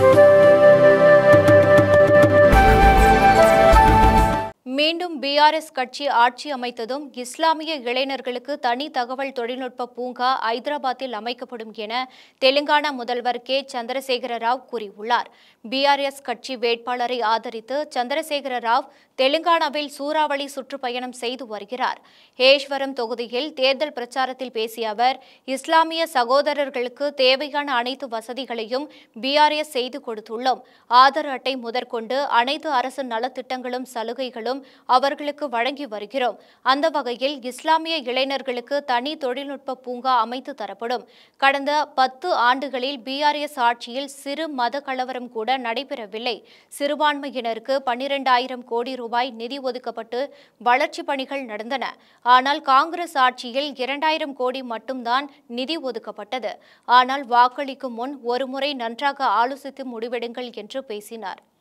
மீண்டும் பிஆர்எஸ் கட்சி ஆட்சி அமைத்ததும் இஸ்லாமிய இளைஞர்களுக்கு தனி தகவல் தொழில்நுட்ப பூங்கா ஐதராபாத்தில் அமைக்கப்படும் என தெலுங்கானா முதல்வர் கே சந்திரசேகர ராவ் கூறியுள்ளார் பிஆர்எஸ் கட்சி வேட்பாளரை ஆதரித்து சந்திரசேகர ராவ் தெலுங்கானாவில் சூறாவளி சுற்றுப்பயணம் செய்து வருகிறார் ஹேஷ்வரம் தொகுதியில் தேர்தல் பிரச்சாரத்தில் பேசிய அவர் இஸ்லாமிய சகோதரர்களுக்கு தேவையான அனைத்து வசதிகளையும் பிஆர்எஸ் செய்து கொடுத்துள்ளோம் ஆதார் அட்டை முதற்கொண்டு அனைத்து அரசு நலத்திட்டங்களும் சலுகைகளும் அவர்களுக்கு வழங்கி வருகிறோம் அந்த வகையில் இஸ்லாமிய இளைஞர்களுக்கு தனி தொழில்நுட்ப பூங்கா அமைத்து தரப்படும் கடந்த பத்து ஆண்டுகளில் பிஆர்எஸ் ஆட்சியில் சிறு மத கலவரம் கூட நடைபெறவில்லை சிறுபான்மையினருக்கு பன்னிரண்டாயிரம் கோடி ரூபாய் நிதி ஒதுக்கப்பட்டு வளர்ச்சிப் பணிகள் நடந்தன ஆனால் காங்கிரஸ் ஆட்சியில் இரண்டாயிரம் கோடி மட்டும்தான் நிதி ஒதுக்கப்பட்டது ஆனால் வாக்களிக்கும் முன் ஒருமுறை நன்றாக ஆலோசித்து முடிவெடுங்கள் என்று பேசினார்